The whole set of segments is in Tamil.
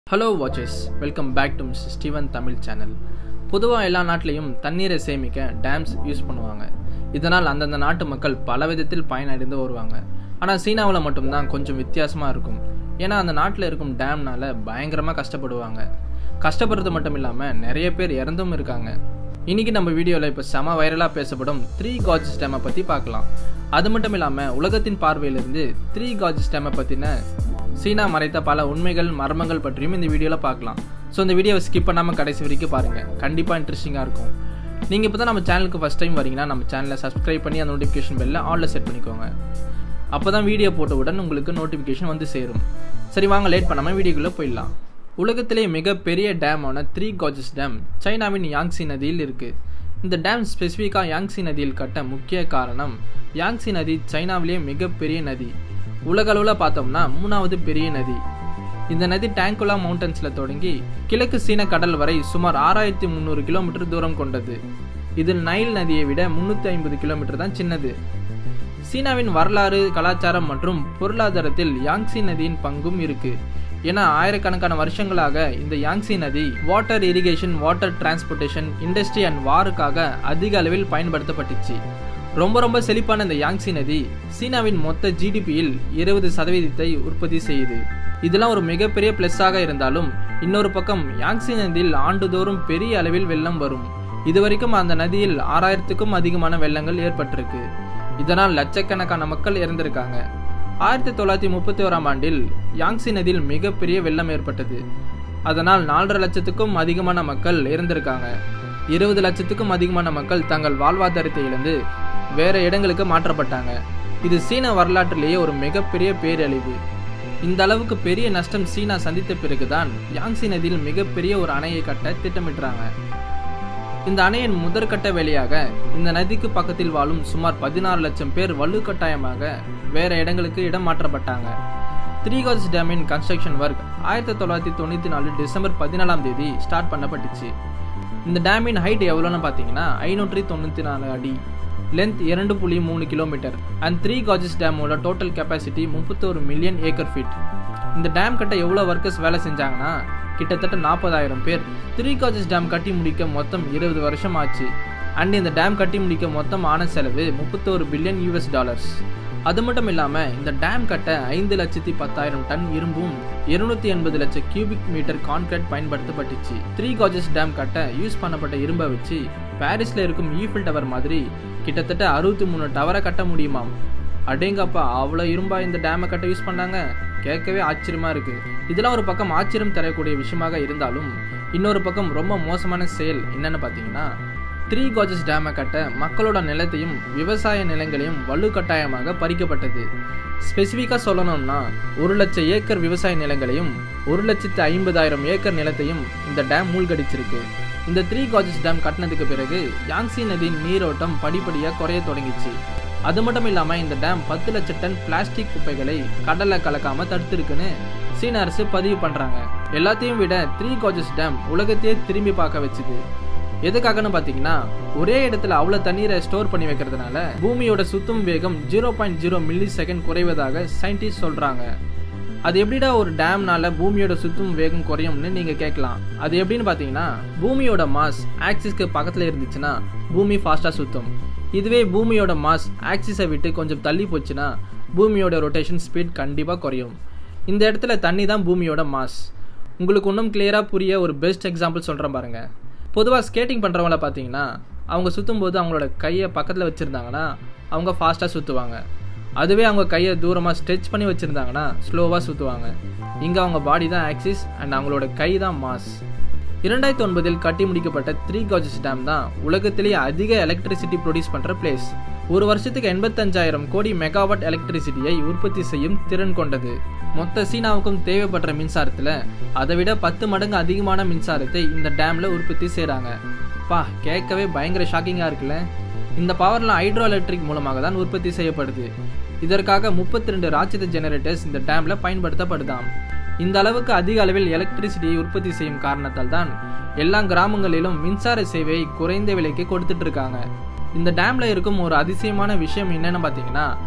ஹலோ வாட்சஸ் welcome back to mister Steven Tamil channel பொதுவாக எல்லா நாட்டிலையும் தண்ணீரை சேமிக்க டேம்ஸ் யூஸ் பண்ணுவாங்க இதனால் அந்தந்த நாட்டு மக்கள் பல விதத்தில் பயனடைந்து வருவாங்க ஆனால் சீனாவில் மட்டும்தான் கொஞ்சம் வித்தியாசமாக இருக்கும் ஏன்னா அந்த நாட்டில் இருக்கும் டேம்னால பயங்கரமாக கஷ்டப்படுவாங்க கஷ்டப்படுறது மட்டும் இல்லாமல் நிறைய பேர் இறந்தும் இருக்காங்க இன்னைக்கு நம்ம வீடியோவில் இப்போ செம வைரலாக பேசப்படும் த்ரீ காஜஸ் டேமை பற்றி பார்க்கலாம் அது மட்டும் இல்லாமல் உலகத்தின் பார்வையிலிருந்து த்ரீ காஜஸ் டேமை பற்றின சீனா மறைத்த பல உண்மைகள் மர்மங்கள் பற்றியும் இந்த வீடியோவில் பார்க்கலாம் ஸோ இந்த வீடியோவை ஸ்கிப் பண்ணாமல் கடைசி வரைக்கும் பாருங்கள் கண்டிப்பாக இன்ட்ரெஸ்டிங்காக இருக்கும் நீங்கள் இப்போ தான் நம்ம சேனலுக்கு ஃபஸ்ட் டைம் வரீங்கன்னா நம்ம சேனலை சப்ஸ்கிரைப் பண்ணி அந்த நோட்டிஃபிகேஷன் பெல்ல ஆலில் செட் பண்ணிக்கோங்க அப்போ தான் வீடியோ போட்டவுடன் உங்களுக்கு நோட்டிஃபிகேஷன் வந்து சேரும் சரி வாங்க லேட் பண்ணாமல் வீடியோக்குள்ளே போயிடலாம் உலகத்திலே மிகப்பெரிய டேமான த்ரீ காஜஸ் டேம் சைனாவின் யாங்ஸி நதியில் இருக்குது இந்த டேம் ஸ்பெசிஃபிக்காக யாங்ஸி நதியில் கட்ட முக்கிய காரணம் யாங்ஸி நதி சைனாவிலேயே மிகப்பெரிய நதி உலக அளவில் பார்த்தோம்னா மூணாவது பெரிய நதி இந்த நதி டேங்குலா மவுண்டன்ஸில் தொடங்கி கிழக்கு சீன கடல் வரை சுமார் ஆறாயிரத்தி முந்நூறு கிலோமீட்டர் தூரம் கொண்டது இதில் நைல் நதியை விட முந்நூற்றி ஐம்பது கிலோமீட்டர் தான் சின்னது சீனாவின் வரலாறு கலாச்சாரம் மற்றும் பொருளாதாரத்தில் யாங்ஸி நதியின் பங்கும் இருக்கு ஏன்னா ஆயிரக்கணக்கான வருஷங்களாக இந்த யாங்ஸி நதி water irrigation water transportation industry and வாருக்காக அதிக அளவில் பயன்படுத்தப்பட்டுச்சு ரொம்ப ரொம்ப செழிப்பான இந்த யாங்ஸி நதி சீனாவின் மொத்த ஜிடிபியில் இருபது சதவீதத்தை உற்பத்தி செய்யுது இதெல்லாம் ஒரு மிகப்பெரிய பிளஸ்ஸாக இருந்தாலும் இன்னொரு பக்கம் யாங்ஸி நதியில் ஆண்டுதோறும் பெரிய அளவில் வெள்ளம் வரும் இதுவரைக்கும் அந்த நதியில் ஆறாயிரத்துக்கும் அதிகமான வெள்ளங்கள் ஏற்பட்டிருக்கு இதனால் லட்சக்கணக்கான மக்கள் இறந்திருக்காங்க ஆயிரத்தி தொள்ளாயிரத்தி முப்பத்தி ஓராம் ஆண்டில் யாங்ஸி நதியில் மிகப்பெரிய வெள்ளம் ஏற்பட்டது அதனால் நாலரை லட்சத்துக்கும் அதிகமான மக்கள் இறந்திருக்காங்க இருபது லட்சத்துக்கும் அதிகமான மக்கள் தங்கள் வாழ்வாதாரத்தை இழந்து வேற இடங்களுக்கு மாற்றப்பட்டாங்க இது சீன வரலாற்றிலேயே ஒரு மிகப்பெரிய பேரழிவு இந்த அளவுக்கு பெரிய நஷ்டம் சீனா சந்தித்த பிறகுதான் யாங்ஸி நதியில் மிகப்பெரிய ஒரு அணையை கட்ட திட்டமிட்டுறாங்க இந்த அணையின் முதற்கட்ட வேலையாக இந்த நதிக்கு பக்கத்தில் வாழும் சுமார் பதினாறு லட்சம் பேர் வலுக்கட்டாயமாக வேற இடங்களுக்கு இடம் மாற்றப்பட்டாங்க த்ரீ காஜஸ் டேமின் கன்ஸ்ட்ரக்ஷன் ஒர்க் ஆயிரத்தி தொள்ளாயிரத்தி தொண்ணூற்றி நாலு டிசம்பர் பதினாலாம் தேதி ஸ்டார்ட் பண்ணப்பட்டுச்சு இந்த டேமின் ஹைட் எவ்வளோன்னு பார்த்தீங்கன்னா ஐநூற்றி தொண்ணூற்றி நாலு அடி லென்த் இரண்டு புள்ளி மூணு கிலோமீட்டர் அண்ட் த்ரீ காஜஸ் டேமோட டோட்டல் கெப்பாசிட்டி முப்பத்தோரு மில்லியன் ஏக்கர் ஃபீட் இந்த டேம் கட்ட எவ்வளோ ஒர்க்கர்ஸ் வேலை செஞ்சாங்கன்னா கிட்டத்தட்ட நாற்பதாயிரம் பேர் த்ரீ காஜஸ் டேம் கட்டி முடிக்க மொத்தம் இருபது வருஷம் ஆச்சு அண்ட் இந்த டேம் கட்டி முடிக்க மொத்தம் ஆன செலவு முப்பத்தோரு பில்லியன் யூஎஸ் டாலர்ஸ் அது மட்டும் இல்லாமல் இந்த டேம் கட்ட ஐந்து லட்சத்தி பத்தாயிரம் டன் இரும்பும் இருநூத்தி எண்பது லட்சம் கியூபிக் மீட்டர் கான்கிரீட் பயன்படுத்தப்பட்டுச்சு த்ரீ காஜஸ் டேம் கட்ட யூஸ் பண்ணப்பட்ட இரும்பை வச்சு பாரிஸில் இருக்கும் ஈஃபில் டவர் மாதிரி கிட்டத்தட்ட அறுபத்தி மூணு டவரை கட்ட முடியுமாம் அடேங்கப்பா அவ்வளோ இரும்பா இந்த டேமை கட்ட யூஸ் பண்ணாங்க கேட்கவே ஆச்சரியமாக இருக்குது இதெல்லாம் ஒரு பக்கம் ஆச்சரியம் தரக்கூடிய விஷயமாக இருந்தாலும் இன்னொரு பக்கம் ரொம்ப மோசமான செயல் என்னென்னு பார்த்தீங்கன்னா த்ரீ காஜஸ் டேமை கட்ட மக்களோட நிலத்தையும் விவசாய நிலங்களையும் வலுக்கட்டாயமாக பறிக்கப்பட்டது ஸ்பெசிஃபிக்காக சொல்லணும்னா ஒரு லட்சம் ஏக்கர் விவசாய நிலங்களையும் ஒரு லட்சத்து ஐம்பதாயிரம் ஏக்கர் நிலத்தையும் இந்த டேம் மூழ்கடிச்சிருக்கு இந்த த்ரீ காஜஸ் டேம் கட்டினதுக்கு பிறகு யாங்ஸி நதியின் நீரோட்டம் படிப்படியாக குறைய தொடங்கிச்சு அது மட்டும் இல்லாமல் இந்த டேம் பத்து லட்சம் டன் பிளாஸ்டிக் குப்பைகளை கடலில் கலக்காமல் தடுத்துருக்குன்னு சீன அரசு பதிவு பண்ணுறாங்க எல்லாத்தையும் விட த்ரீ காஜஸ் டேம் உலகத்தையே திரும்பி பார்க்க வச்சுது எதுக்காகன்னு பார்த்தீங்கன்னா ஒரே இடத்துல அவ்வளோ தண்ணீரை ஸ்டோர் பண்ணி வைக்கிறதுனால பூமியோட சுத்தும் வேகம் zero point zero millisecond குறைவதாக சயின்டிஸ்ட் சொல்கிறாங்க அது எப்படிடா ஒரு டேம்னால பூமியோட சுத்தும் வேகம் குறையும்னு நீங்கள் கேட்கலாம் அது எப்படின்னு பார்த்தீங்கன்னா பூமியோட மாஸ் ஆக்சிஸ்க்கு பக்கத்தில் இருந்துச்சுன்னா பூமி ஃபாஸ்ட்டாக சுற்றும் இதுவே பூமியோட மாஸ் ஆக்சிஸை விட்டு கொஞ்சம் தள்ளி போச்சுன்னா பூமியோட ரொட்டேஷன் ஸ்பீட் கண்டிப்பாக குறையும் இந்த இடத்துல தண்ணி தான் பூமியோட மாஸ் உங்களுக்கு இன்னும் கிளியராக புரிய ஒரு பெஸ்ட் எக்ஸாம்பிள் சொல்கிறேன் பாருங்கள் பொதுவாக ஸ்கேட்டிங் பண்ணுறவங்கள பார்த்தீங்கன்னா அவங்க சுற்றும் போது அவங்களோட கையை பக்கத்தில் வச்சுருந்தாங்கன்னா அவங்க ஃபாஸ்ட்டாக சுற்றுவாங்க அதுவே அவங்க கையை தூரமாக ஸ்ட்ரெச் பண்ணி வச்சுருந்தாங்கன்னா ஸ்லோவாக சுற்றுவாங்க இங்கே அவங்க பாடி தான் ஆக்சிஸ் அண்ட் அவங்களோட கை தான் மாஸ் இரண்டாயிரத்தி ஒன்பதில் கட்டி முடிக்கப்பட்ட த்ரீ காஜஸ் டேம் தான் உலகத்திலேயே அதிக எலக்ட்ரிசிட்டி ப்ரொடியூஸ் பண்ணுற பிளேஸ் ஒரு வருஷத்துக்கு எண்பத்தஞ்சாயிரம் கோடி மெகாவாட் எலக்ட்ரிசிட்டியை உற்பத்தி செய்யும் திறன் கொண்டது மொத்த சீனாவுக்கும் தேவைப்படுற மின்சாரத்தில் அதை விட பத்து மடங்கு அதிகமான மின்சாரத்தை இந்த டேமில் உற்பத்தி செய்கிறாங்க பா கேட்கவே பயங்கர ஷாக்கிங்காக இருக்குல்ல இந்த பவர்லாம் ஹைட்ரோ எலக்ட்ரிக் மூலமாக தான் உற்பத்தி செய்யப்படுது இதற்காக முப்பத்தி ரெண்டு ராட்சத ஜெனரேட்டர்ஸ் இந்த டேமில் பயன்படுத்தப்படுதாம் இந்த அளவுக்கு அதிக அளவில் எலக்ட்ரிசிட்டியை உற்பத்தி செய்யும் காரணத்தால் தான் எல்லா கிராமங்களிலும் மின்சார சேவையை குறைந்த விலைக்கு கொடுத்துட்டு இருக்காங்க இந்த டேம்ல இருக்கும் ஒரு அதிசயமான விஷயம் என்னன்னு பார்த்தீங்கன்னா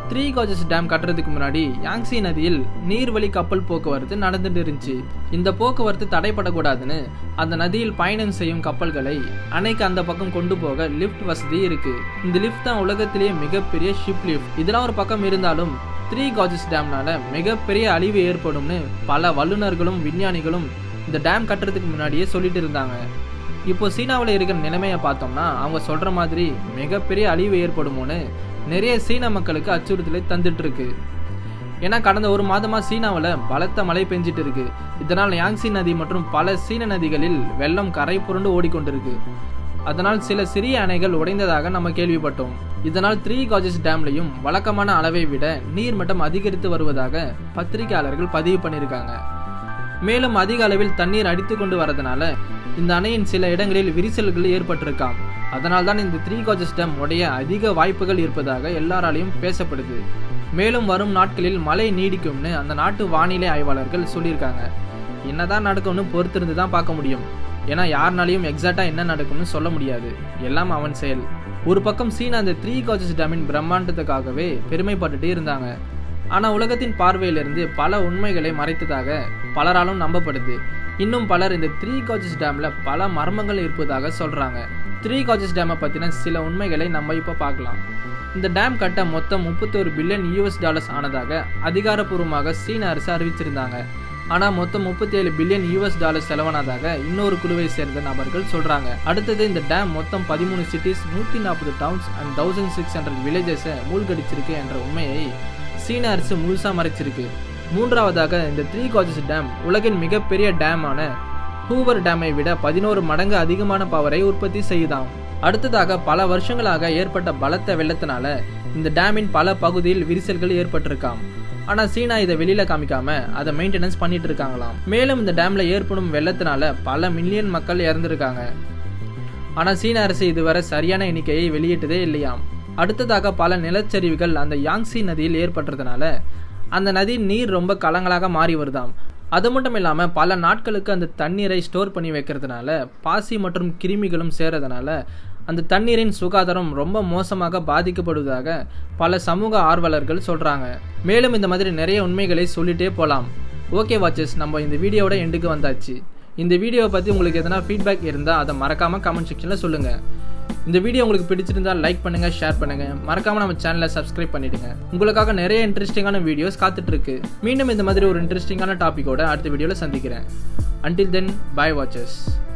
த்ரீ காஜஸ் டேம் கட்டுறதுக்கு முன்னாடி யாங்ஸி நதியில் நீர்வழி கப்பல் போக்குவரத்து நடந்துட்டு இருந்துச்சு இந்த போக்குவரத்து தடைப்படக்கூடாதுன்னு அந்த நதியில் பயணம் செய்யும் கப்பல்களை அணைக்கு அந்த பக்கம் கொண்டு போக லிஃப்ட் வசதி இருக்கு இந்த லிஃப்ட் தான் உலகத்திலேயே மிகப்பெரிய ஷிப் லிஃப்ட் இதெல்லாம் ஒரு பக்கம் இருந்தாலும் த்ரீ காஜஸ் டேம்னால மிகப்பெரிய அழிவு ஏற்படும்னு பல வல்லுநர்களும் விஞ்ஞானிகளும் இந்த டேம் கட்டுறதுக்கு முன்னாடியே சொல்லிட்டு இருந்தாங்க இப்போ சீனாவில் இருக்கிற நிலைமையை பார்த்தோம்னா அவங்க சொல்கிற மாதிரி மிகப்பெரிய அழிவு ஏற்படுமோன்னு நிறைய சீன மக்களுக்கு அச்சுறுத்தலை தந்துட்டு இருக்கு ஏன்னா கடந்த ஒரு மாதமாக சீனாவில் பலத்த மழை பெஞ்சிட்டு இருக்கு இதனால் யாங்ஸி நதி மற்றும் பல சீன நதிகளில் வெள்ளம் கரை புரண்டு ஓடிக்கொண்டிருக்கு அதனால் சில சிறிய அணைகள் உடைந்ததாக நம்ம கேள்விப்பட்டோம் இதனால் த்ரீ காஜஸ் டேம்லையும் வழக்கமான அளவை விட நீர்மட்டம் அதிகரித்து வருவதாக பத்திரிகையாளர்கள் பதிவு பண்ணியிருக்காங்க மேலும் அதிக அளவில் தண்ணீர் அடித்து கொண்டு வரதுனால இந்த அணையின் சில இடங்களில் விரிசல்கள் ஏற்பட்டிருக்காம் அதனால் தான் இந்த த்ரீ காஜஸ் டேம் உடைய அதிக வாய்ப்புகள் இருப்பதாக எல்லாராலையும் பேசப்படுது மேலும் வரும் நாட்களில் மழை நீடிக்கும்னு அந்த நாட்டு வானிலை ஆய்வாளர்கள் சொல்லியிருக்காங்க என்னதான் நடக்கும்னு பொறுத்திருந்து தான் பார்க்க முடியும் ஏன்னா யாருனாலையும் எக்ஸாக்டாக என்ன நடக்கும்னு சொல்ல முடியாது எல்லாம் அவன் செயல் ஒரு பக்கம் சீனா அந்த த்ரீ காஜஸ் டேமின் பிரம்மாண்டத்துக்காகவே பெருமைப்பட்டுட்டே இருந்தாங்க ஆனால் உலகத்தின் பார்வையிலிருந்து பல உண்மைகளை மறைத்ததாக பலராலும் நம்பப்படுது இன்னும் பலர் இந்த த்ரீ காஜஸ் டேமில் பல மர்மங்கள் இருப்பதாக சொல்கிறாங்க த்ரீ காஜஸ் டேமை பற்றின சில உண்மைகளை நம்ம இப்போ பார்க்கலாம் இந்த டேம் கட்ட மொத்தம் முப்பத்தோரு பில்லியன் யூஎஸ் டாலர்ஸ் ஆனதாக அதிகாரப்பூர்வமாக சீன அரசு அறிவிச்சிருந்தாங்க ஆனால் மொத்தம் முப்பத்தேழு பில்லியன் யூஎஸ் டாலர் செலவானதாக இன்னொரு குழுவை சேர்ந்த நபர்கள் சொல்கிறாங்க அடுத்தது இந்த டேம் மொத்தம் பதிமூணு சிட்டிஸ் நூற்றி நாற்பது towns and thousand six hundred வில்லேஜஸை மூழ்கடிச்சிருக்கு என்ற உண்மையை சீன அரசு முழுசாக மறைச்சிருக்கு மூன்றாவதாக இந்த த்ரீ காஜஸ் டேம் உலகின் மிகப்பெரிய டேமான ஹூவர் டேமை விட பதினோரு மடங்கு அதிகமான பவரை உற்பத்தி செய்யுதாம் அடுத்ததாக பல வருஷங்களாக ஏற்பட்ட பலத்த வெள்ளத்தினால இந்த டேமின் பல பகுதியில் விரிசல்கள் ஏற்பட்டிருக்காம் ஆனால் சீனா இதை வெளியில காமிக்காம அதை மெயின்டெனன்ஸ் பண்ணிட்டு இருக்காங்களாம் மேலும் இந்த டேம்ல ஏற்படும் வெள்ளத்தினால பல மில்லியன் மக்கள் இறந்துருக்காங்க ஆனால் சீன அரசு இதுவரை சரியான எண்ணிக்கையை வெளியிட்டதே இல்லையாம் அடுத்ததாக பல நிலச்சரிவுகள் அந்த யாங்ஸி நதியில் ஏற்பட்டதுனால அந்த நதி நீர் ரொம்ப கலங்களாக மாறி வருதாம் அது மட்டும் இல்லாமல் பல நாட்களுக்கு அந்த தண்ணீரை ஸ்டோர் பண்ணி வைக்கிறதுனால பாசி மற்றும் கிருமிகளும் சேரதுனால அந்த தண்ணீரின் சுகாதாரம் ரொம்ப மோசமாக பாதிக்கப்படுவதாக பல சமூக ஆர்வலர்கள் சொல்கிறாங்க மேலும் இந்த மாதிரி நிறைய உண்மைகளை சொல்லிட்டே போகலாம் ஓகே வாட்சஸ் நம்ம இந்த வீடியோவோட எண்டுக்கு வந்தாச்சு இந்த வீடியோவை பற்றி உங்களுக்கு எதனா ஃபீட்பேக் இருந்தால் அதை மறக்காமல் கமெண்ட் செக்ஷனில் சொல்லுங்கள் இந்த வீடியோ உங்களுக்கு பிடிச்சிருந்தா லைக் பண்ணுங்கள் ஷேர் பண்ணுங்கள் மறக்காமல் நம்ம சேனலை சப்ஸ்கிரைப் பண்ணிடுங்க உங்களுக்காக நிறைய இன்ட்ரெஸ்டிங்கான வீடியோஸ் காத்துட்ருக்கு மீண்டும் இந்த மாதிரி ஒரு இன்ட்ரெஸ்டிங்கான டாப்பிக்கோட அடுத்த வீடியோவில் சந்திக்கிறேன் அன்டில் தென் பை வாட்சஸ்